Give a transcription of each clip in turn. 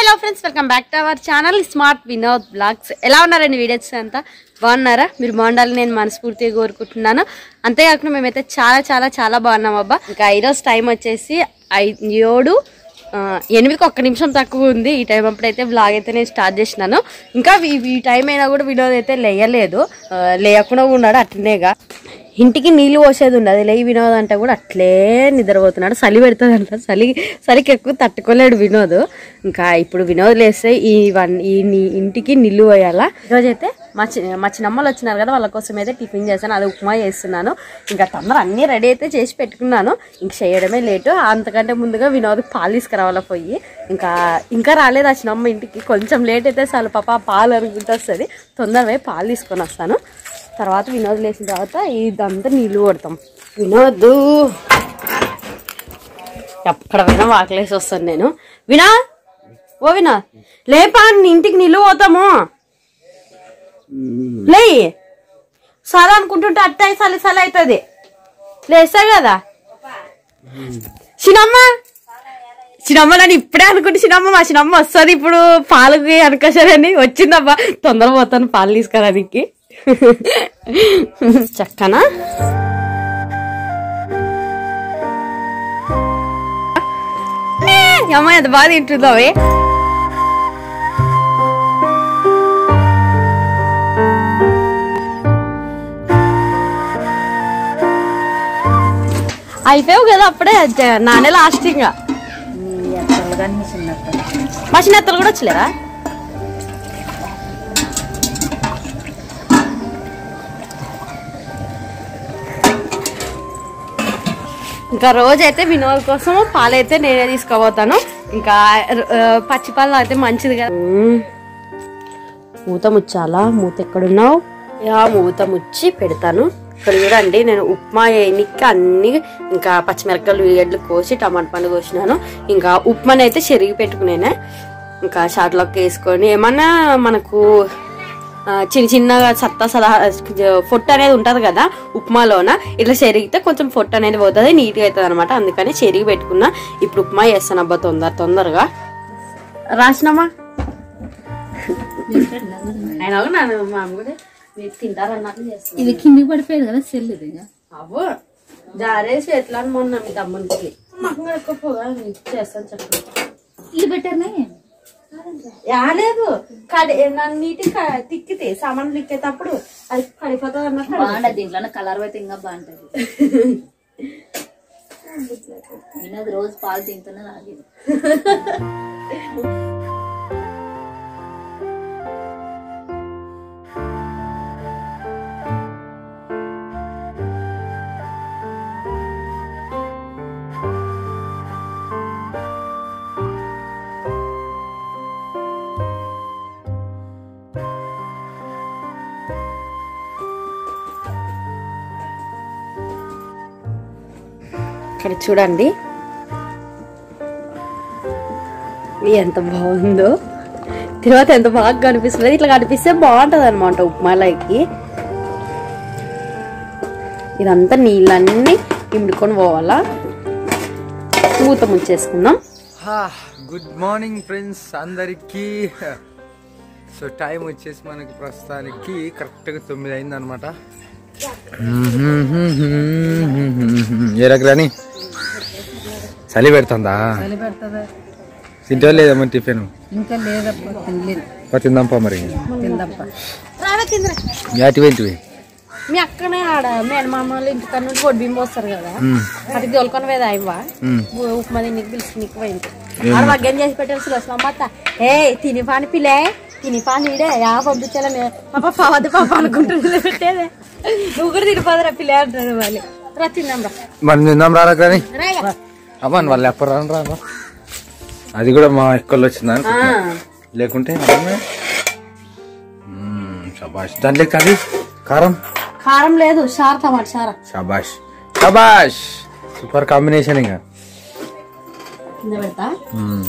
Hello friends welcome back to our channel smart Vinod vlogs ఎలా ఉన్నారండి videos అంతా బాగున్నారా మీరు బాగుండాలని నేను మనస్ఫూర్తిగా కోరుకుంటున్నాను అంతేకాకుండా మేమైతే చాలా చాలా చాలా బాగున్నాం అబ్బా ఇంకా ఈరోజు టైం వచ్చేసి ఐ ఏడు ఆ, ఎనిమిదికి ఒక్క నిమిషం తక్కువ ఉంది ఈ టైం అప్పుడైతే బ్లాగ్ అయితే నేను స్టార్ట్ చేసినాను ఇంకా ఈ- ఈ టైం అయినా కూడా వినోద్ అయితే లేయలేదు ఆ, లేయకుండా ఉన్నాడు అట్లనేగా ఇంటికి నీళ్ళు పోసేది ఉండదు లేయి వినోద్ అంటే కూడా అట్లే నిద్రపోతున్నాడు చలి పెడుతుందంట చలి చలికి ఎక్కువ తట్టుకోలేడు వినోద్ ఇంకా ఇప్పుడు వినోద్ లేస్తే ఈ వన్ ఈ నీ- ఇంటికి నీళ్ళు పోయాలా ఈరోజు అయితే మా చి మా చిన్నమ్మలు వచ్చినారు కదా వాళ్ళ కోసం అయితే టిఫిన్ చేశాను అది ఉప్మా చేస్తున్నాను ఇంకా తొందర అన్నీ రెడీ అయితే చేసి పెట్టుకున్నాను ఇంక చేయడమే లేటు అంతకంటే ముందుగా వినోద్ పాలు తీసుకురావాలా పోయి ఇంకా ఇంకా రాలేదు ఆ చిన్నమ్మ ఇంటికి కొంచెం లేట్ అయితే చాలు పాప పాలు అనుకుంటూ వస్తుంది తొందరగా పోయి పాలు తీసుకొని వస్తాను తర్వాత వినోద్ లేచిన తర్వాత ఇదంతా నీళ్ళు కొడతాం వినోద్ ఎక్కడ పోయినా వాకలేసి వస్తాను నేను వినా ఓ వినా లేపా నీ ఇంటికి నీళ్ళు పోతాము లే సరే అనుకుంటుంటే అట్ట సలి సలి అవుతుంది లేస్తా కదా చిన్నమ్మ చిన్నమ్మ నన్ను ఇప్పుడే అనుకుంటే చిన్నమ్మ మా చిన్నమ్మ వస్తుంది ఇప్పుడు పాలకి అనుకోసారని వచ్చిందబ్బా తొందర పోతాను పాలు తీసుకురానికి చక్కనా అమ్మ ఎంత బాగా తింటుందో అవి అయిపోయావు కదా అప్పుడే జ- నానే లాస్ట్ ఇంకా మా చిన్నత్తలు కూడా వచ్చలేరా ఇంకా రోజైతే వినోద్ కోసం పాలైతే నేనే తీసుకుపోతాను ఇంకా ఆ, పచ్చి పాలు అయితే మంచిది కదా మ్మ్. మూత ముచ్చాలా మూత ఎక్కడున్నావు యా మూత ముచ్చి పెడతాను ఇక్కడ చూడండి నేను ఉప్మా వేయనికి అన్ని ఇంకా పచ్చిమిరపకాయలు ఎడ్లు కోసి టమాటా పండు కోసినాను ఇంకా ఉప్మాని అయితే చెరిగి పెట్టుకునేనే ఇంకా షాట్లోకి వేసుకొని ఏమన్నా మనకు ఆ, చిన్న చిన్నగా సత్తా సదా ఫొట్టు అనేది ఉంటది కదా ఉప్మాలోన ఇట్లా చెరిగితే కొంచెం ఫొట్టు అనేది పోతుంది నీట్గా అవుతుంది అనమాట అందుకని చెరిగి పెట్టుకున్నా ఇప్పుడు ఉప్మా చేస్తాను అబ్బా తొందర తొందరగా రాసినామా ఆయన నన్ను మా అమ్మ కూడా మీరు తింటారన్నట్టు చేస్తాను ఇది కిందికి పడిపోయేది కదా సెల్ ఇది ఇక. అవ్వ జారేసి ఎట్లా అని మొన్న మీ తమ్మునికి మాకు కూడా ఎక్కువ పోగా చేస్తాను చెప్పండి ఇది బెటర్నే రాలేదు కడి నన్ను నీటి తిక్కితే సామాన్లు తిక్కేటప్పుడు అది పడిపోతుంది అన్నట్టు బాగుంటది దీంట్లో కలర్ అయితే ఇంకా బాగుంటది నేను అది రోజు పాలు తింటున్నా తాగేది ఇక్కడ చూడండి ఎంత బాగుందో తర్వాత ఎంత బాగా కనిపిస్తుంది ఇట్లా కనిపిస్తే బాగుంటది అనమాట ఉప్మాలకి ఇదంతా నీళ్ళన్నీ ఇమ్ముడుకొని పోవాలా మూత ముంచేసుకుందాం గుడ్ మార్నింగ్ ఫ్రెండ్స్ అందరికీ సో టైం వచ్చేసి మనకి ప్రస్తుతానికి కరెక్ట్గా తొమ్మిది అయింది అనమాట ఏ రకరాని చలి పెడుతుందా తింటా లేదమ్మా టిఫిన్ ఇంకా లేదప్ప తినలేదు పా తిందాంపా మరి తిందప్ప యాటివేంటివి మీ అక్కనే ఆడ మేనమామ వాళ్ళ ఇంటికాడ నుండి పొడి బింబు వస్తారు కదా అది తోలుకొని పోయేది అయ్యవా ఉప్మా తినికి పిలిచి నీకు పోయింది ఆడ మగ్గం చేసి పెట్టారు సులోచన అమ్మ ఏ తిని పాని పిలే తిని పాని ఇడే యా పంపించాలని పాప పవద్దు పాప అనుకుంటుంది పెట్టేదే నువ్వు కూడా తినిపోదురా పిల్లే అంటారు వాళ్ళు రా తిందాం రా మనం తిందాం రా రకరాని రాగా. అమ్మా వాళ్ళు ఎప్పుడు రాను రా అది కూడా మా ఎక్కలు వచ్చిందా ఆ, లేకుంటే అమ్మా. మ్మ్, శబాష్ దాంట్లో కాదు కారం కారం లేదు షార్ టమాట షారా శబాష్ శబాష్ సూపర్ కాంబినేషన్ ఇంకా కింద పెడతా మ్మ్.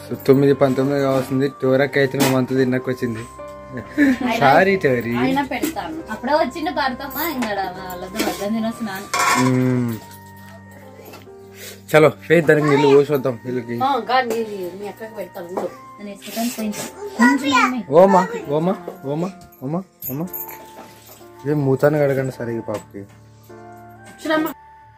సో తొమ్మిది పంతొమ్మిది కావాల్సింది టోరక్ అయితే మేము అంత తిన్నకు వచ్చింది సారీ టోరీ అయినా పెడతాను అప్పుడే వచ్చిండు భారతమ్మ ఇంకా వాళ్ళతో వద్దని తినొస్తున్నాను మ్మ్. చలో ఫేస్ దానికి నీళ్ళు పోసి వద్దాం వీళ్ళకి ఆ, గా నీ- మీ అక్కకి పెడతాను ఉండు. నేను వేసుకుంటాను కొంచెం కొంచెం మమ్మీ. ఓమా ఓమా ఓమా ఓమా ఓమా ఏం మూతాను కడగండి సరిగ్గా పాపకి చూడమ్మా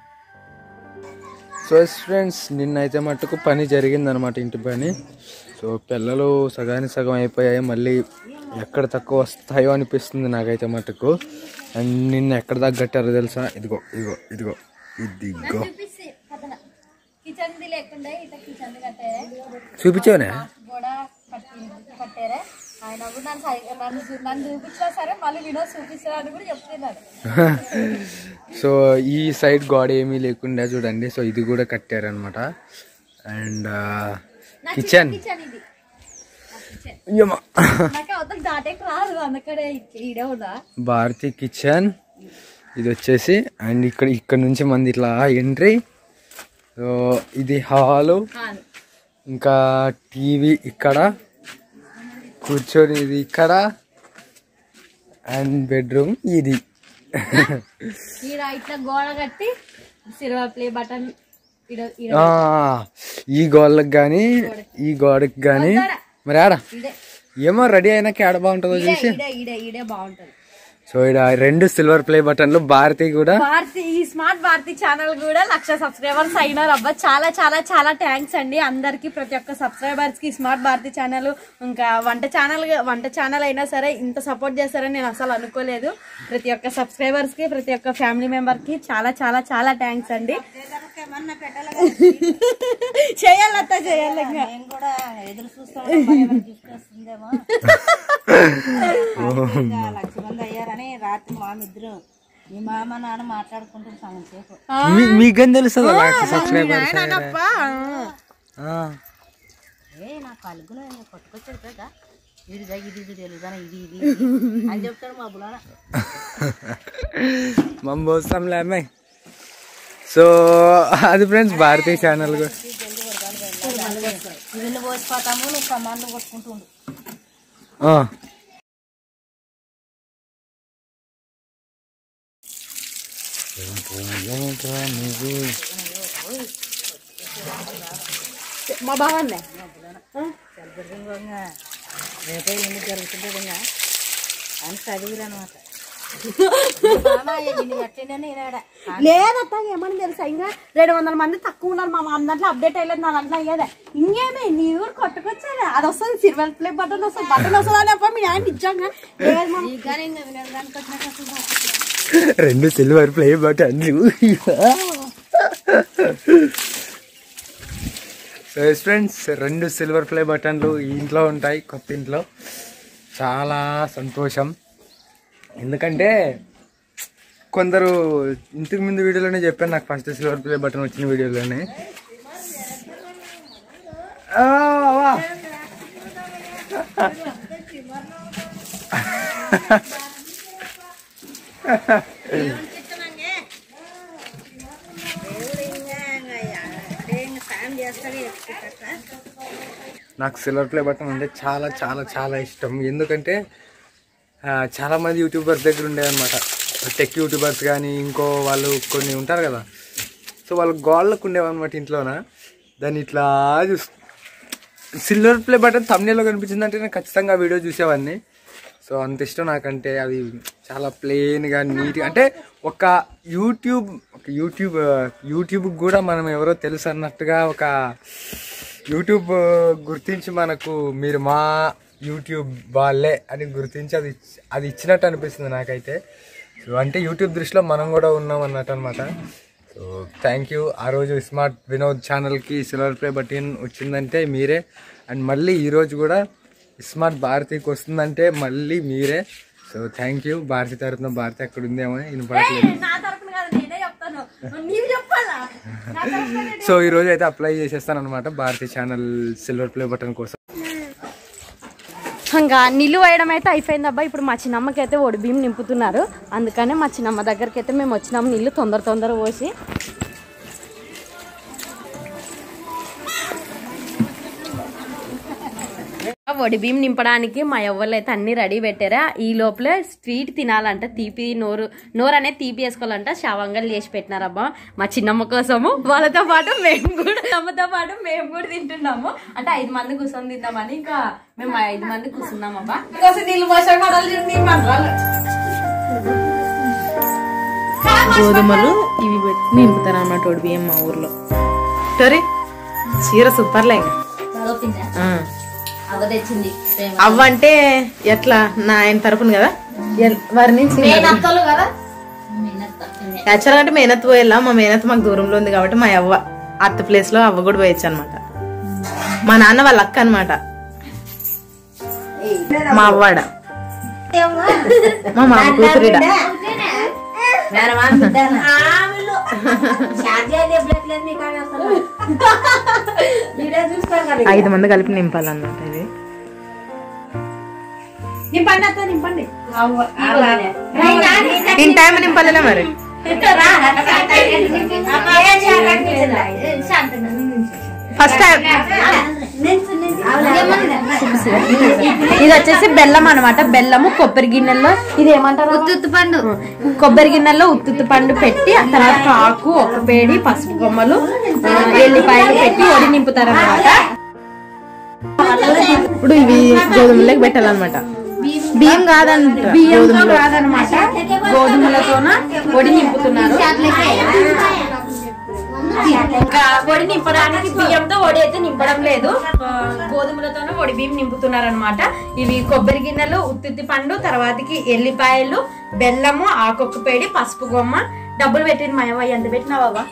సో ఫ్రెండ్స్ నిన్నైతే మట్టుకు పని జరిగిందనమాట ఇంటి పని సో పిల్లలు సగానికి సగం అయిపోయాయి మళ్ళీ ఎక్కడ తక్కువ వస్తాయో అనిపిస్తుంది నాకైతే మట్టుకు అండ్ నిన్న ఎక్కడ దాకా కట్టారో తెలుసా ఇదిగో ఇదిగో ఇదిగో ఇదిగో కిచెన్ ది లేకుండా ఇట్లా కిచెన్ కట్టే చూపించావునే కూడా కట్టి కట్టారే ఆయన కూడా నన్ను సై- నన్ను చూ- నన్ను చూపించినా సరే మళ్ళీ వినోద్ చూపిస్తాడని కూడా చెప్తున్నాడు సో ఈ సైడ్ గోడ ఏమీ లేకుండా చూడండి సో ఇది కూడా కట్టారనమాట అండ్ కిచెన్ కిచెన్ ఇది నాకు అవతల దాటేకి రాదు అందుకడే ఈడే ఉందా భారతి కిచెన్ ఇది వచ్చేసి అండ్ ఇక్కడ ఇక్కడ నుంచి మంది ఇట్లా ఎంట్రీ సో ఇది హాలు ఇంకా టీవీ ఇక్కడ కూర్చొని ఇది ఇక్కడ అండ్ బెడ్రూమ్ ఇది ఈడ ఇట్లా గోడ కట్టి సిల్వర్ ప్లే బటన్ ఈడ ఈడ ఆ, ఈ గోడలకు కానీ ఈ గోడకి కానీ మరి ఆడ ఏమో రెడీ అయినాక ఆడ బాగుంటుందో చూసి ఈడే ఈడే ఈడే బాగుంటది సో ఇక్కడ రెండు సిల్వర్ ప్లే బటన్లు భారతి కూడా భారతి ఈ స్మార్ట్ భారతి ఛానల్ కూడా లక్ష సబ్స్క్రైబర్స్ అయినారు అబ్బా చాలా చాలా చాలా థ్యాంక్స్ అండి అందరికి ప్రతి ఒక్క సబ్స్క్రైబర్స్ కి స్మార్ట్ భారతి ఛానల్ ఇంకా వంట ఛానల్ వంట ఛానల్ అయినా సరే ఇంత సపోర్ట్ చేస్తారని నేను అసలు అనుకోలేదు ప్రతి ఒక్క సబ్స్క్రైబర్స్ కి ప్రతి ఒక్క ఫ్యామిలీ మెంబర్ కి చాలా చాలా చాలా థ్యాంక్స్ అండి చేయాలత్తా చేయాలి ఇంకా. నేను కూడా ఎదురు చూస్తాం తీసుకొస్తుందేమో లక్ష మంది అయ్యారని రాత్రి మామిద్దరు మీ మామ నాన్న మాట్లాడుకుంటున్న సగం సేపు మీ- మీకేం తెలుస్తుంది సబ్స్క్రైబర్స్ అబ్బా. ఏ నా కలుగులో కొట్టుకొచ్చాడు కదా ఇది ఇది ఇది తెలుదా ఇది ఇది ఇది అని చెప్తాడు మా బులాన మంబోస్తాంలే అమ్మాయి సో అది ఫ్రెండ్స్ భారతీయ ఛానల్ కూడా ఇవన్నీ పోసిపోతాము నువ్వు కమాండ్లు కొట్టుకుంటుండు ఆ. మా బాగుంది రేపే ఎన్ని జరుగుతుంటుంది ఇంకా అని చదివిరు అనమాట ఇన్ని కట్టిండే నేనాడ లేదత్తా ఏమని తెలుసా ఇంకా రెండు వందల మంది తక్కువ ఉన్నారు మా మామ దాంట్లో అప్డేట్ అయ్యలేదు నా దాంట్లో అయ్యేదే ఇంకేమే నీ ఊరు కొట్టుకొచ్చేదే అది వస్తుంది సిల్వర్ ప్లే బటన్ వస్తుంది బటన్ వస్తుంది అని అప్ప మీ ఆయన నిజంగా లేదు మా కానీ ఇంకా వినడానికి వచ్చినాక అసలు రెండు సిల్వర్ ప్లే బటన్లు సో ఫ్రెండ్స్ రెండు సిల్వర్ ప్లే బటన్లు ఈ ఇంట్లో ఉంటాయి కొత్త ఇంట్లో చాలా సంతోషం ఎందుకంటే కొందరు ఇంతకు ముందు వీడియోలోనే చెప్పాను నాకు ఫస్ట్ సిల్వర్ ప్లే బటన్ వచ్చిన వీడియోలోనే ఆ, వా. నాకు సిల్వర్ ప్లే బటన్ అంటే చాలా చాలా చాలా ఇష్టం ఎందుకంటే ఆ, చాలా మంది యూట్యూబర్స్ దగ్గర ఉండేదన్నమాట టెక్ యూట్యూబర్స్ కానీ ఇంకో వాళ్ళు కొన్ని ఉంటారు కదా సో వాళ్ళు గోళ్ళకు ఉండేవన్నమాట ఇంట్లోన దాన్ని ఇట్లా చూస్ సిల్వర్ ప్లే బటన్ తమ్నేలో కనిపించిందంటే నేను ఖచ్చితంగా ఆ వీడియో చూసేవాడిని సో అంత ఇష్టం నాకంటే అది చాలా ప్లెయిన్గా నీట్గా అంటే ఒక యూట్యూబ్ ఒక యూట్యూబ్ యూట్యూబ్ కూడా మనం ఎవరో తెలుసు అన్నట్టుగా ఒక యూట్యూబ్ గుర్తించి మనకు మీరు మా యూట్యూబ్ వాళ్ళే అని గుర్తించి అది ఇచ్- అది ఇచ్చినట్టు అనిపిస్తుంది నాకైతే సో అంటే యూట్యూబ్ దృష్టిలో మనం కూడా ఉన్నాం అన్నట్టు అనమాట సో థ్యాంక్ యూ ఆ రోజు స్మార్ట్ వినోద్ ఛానల్కి సిల్వర్ ప్లే బటన్ వచ్చిందంటే మీరే అండ్ మళ్ళీ ఈరోజు కూడా స్మార్ట్ భారతికి వస్తుందంటే మళ్ళీ మీరే సో థ్యాంక్ యూ భారతి తరఫున భారతి అక్కడ ఉందేమో వినపడట్లేదు నా తరపున కాదు నేనే చెప్తాను నీవు చెప్పాలా నా తరపున నేను- సో ఈ రోజు అయితే అప్లై చేసేస్తాను అనమాట Bharathi channel silver play button కోసం ఇంకా నీళ్ళు వేయడం అయితే అయిపోయింది అబ్బా ఇప్పుడు మా చిన్నమ్మకి అయితే ఒడి బియ్యం నింపుతున్నారు అందుకనే మా చిన్నమ్మ దగ్గరికి అయితే మేము వచ్చినాము నీళ్ళు తొందర తొందర పోసి వడి బియ్యం నింపడానికి మా ఎవ్వరు అయితే అన్ని రెడీ పెట్టారా ఈ లోపల స్వీట్ తినాలంట తీపి నోరు నోరు అనేది తీపి వేసుకోవాలంట శవంగా చేసి పెట్టినారబ్బా మా చిన్నమ్మ కోసము వాళ్ళతో పాటు మేము కూడా అమ్మతో పాటు మేము కూడా తింటున్నాము అంటే ఐదు మంది కూర్చొని తిందామని ఇంకా మేము ఐదు మంది కూర్చున్నామబ్బా గోధుమలు ఇవి పెట్టి నింపుతారు అన్నమాట ఒడి బియ్యం మా ఊర్లో సరే చీర సూపర్లే ఆ. అవ్వ తెచ్చింది అవ్వ అంటే ఎట్లా నా ఆయన తరపున కదా ఎల్- వారి నుంచి కదా యాక్చువల్ అంటే మేనత్ పోయేలా మా మేనత్ మాకు దూరంలో ఉంది కాబట్టి మా అవ్వ అత్త ప్లేస్ లో అవ్వ కూడా పోయొచ్చు అనమాట మా నాన్న వాళ్ళ అక్క అనమాట మా అవ్వాడ మా మామ కూతురిడ ఐదు మంది కలిపి నింపాలన్నమాట ఇది ఇన్ టైం నింపాలనే మరి ఫస్ట్ టైం ఇది వచ్చేసి బెల్లం అన్నమాట బెల్లము కొబ్బరి గిన్నెల్లో ఇది ఏమంటారు ఉత్తుత్తు పండు కొబ్బరి గిన్నెల్లో ఉత్తుత్తు పండు పెట్టి ఆ తర్వాత ఆకు ఒక పేడి పసుపు కొమ్మలు ఆ, ఎల్లిపాయలు పెట్టి ఒడి నింపుతారు అనమాట ఇప్పుడు ఇవి గోధుమలోకి పెట్టాలన్నమాట బియ్యం కాదంట బియ్యంతో కాదనమాట గోధుమలతోన ఒడి నింపుతున్నారు ఇంకా ఒడి నింపడానికి బియ్యంతో ఒడి అయితే నింపడం లేదు ఆ, గోధుమలతోనే ఒడి బియ్యం నింపుతున్నారు అనమాట ఇవి కొబ్బరి గిన్నెలు ఉత్తిత్తి పండు తర్వాతకి ఎల్లిపాయలు బెల్లము ఆకొక్క పేడి పసుపు గొమ్మ డబ్బులు పెట్టింది మా అవ్వ ఎంత పెట్టినావా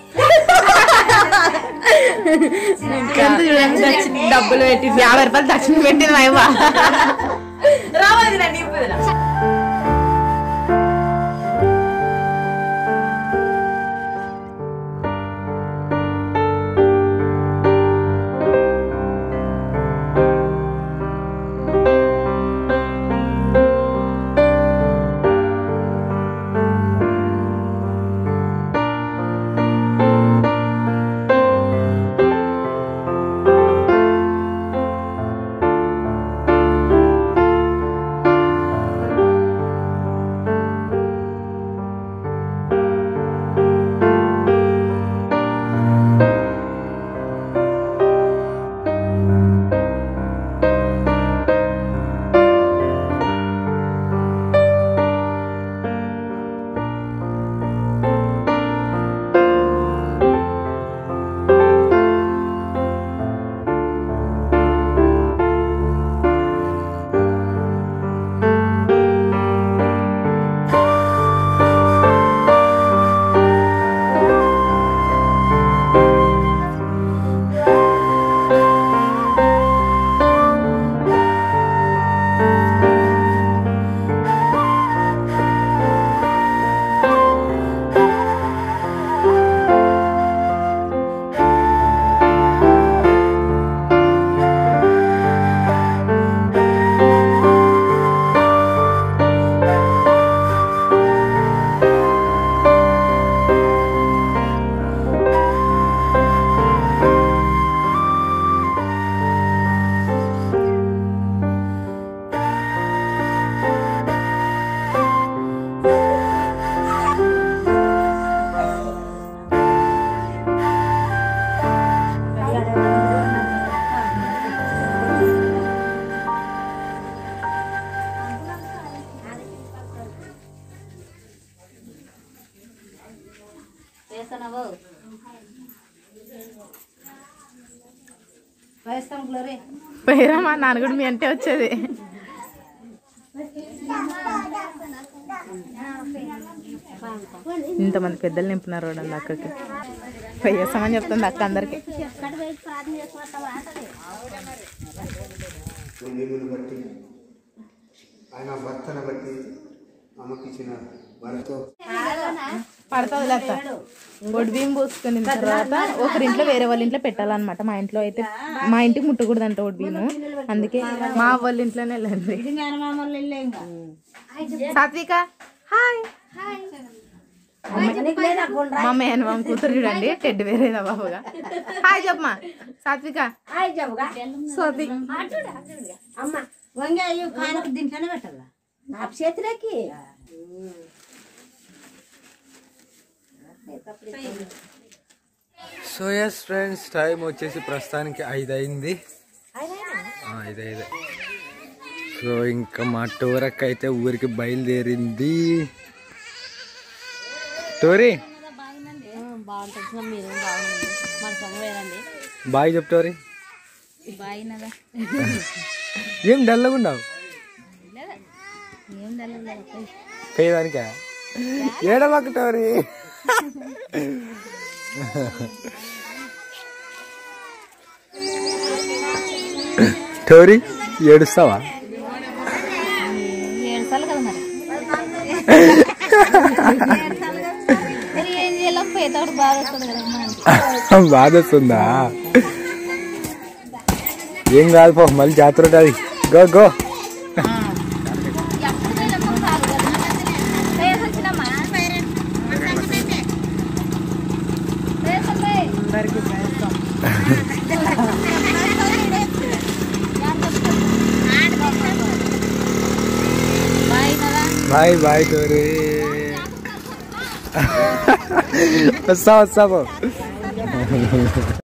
డబ్బులు పెట్టింది యాభై రూపాయలు దక్షిణ పెట్టింది మా అవ్వ రావాలి రండి నింపుదురా. పోయిరా మా నాన్న కూడా మీ అంటే వచ్చేది ఇంతమంది పెద్దలు నింపున్నారు చూడండి అక్కకి పోయేస్తామని చెప్తుంది అక్క అందరికి దేవుని బట్టి ఆయన భర్తను బట్టి అమ్మకిచ్చిన వరతో పడుతుంది లేక ఒడి బియ్యం పోసుకున్న తర్వాత ఒకరింట్లో వేరే వాళ్ళ ఇంట్లో పెట్టాలన్నమాట మా ఇంట్లో అయితే మా ఇంటికి ముట్టకూడదంట ఒడి బియ్యము అందుకే మా వాళ్ళ ఇంట్లోనే వెళ్ళండి సాత్విక హాయ్ మా మేనమామ కూతురు చూడండి టెడ్ వేరేదా బాబుగా హాయ్ చెప్పమా సాత్విక స్వాతి అమ్మ వంగే కాయలకు దీంట్లోనే పెట్టాలా నా చేతిలోకి సో ఎస్ ఫ్రెండ్స్ టైం వచ్చేసి ప్రస్తుతానికి ఐదు అయింది ఆ, ఐదు ఐదు సో ఇంకా మా టోరక్ అయితే ఊరికి బయలుదేరింది టోరీ బాగుంటుంది మీరు బాగుంది మన సొమ్ము వేరండి బాయ్ చెప్తారి బాగున్నదా ఏం డల్గా ఉండవు ఏం తెల్లదు పేదానికా ఏడవక టోరీ టోరీ ఏడుస్తావా ఏడు సార్లు కదా మరి మరి ఏం చేయాలి పేదోడు బాగా వస్తుంది కదా బాధ వస్తుందా ఏం కాదు పో మళ్ళీ జాతర ఉంటుంది గో గో బాయ్ బాయ్ టోరీ వస్తా వస్తా పో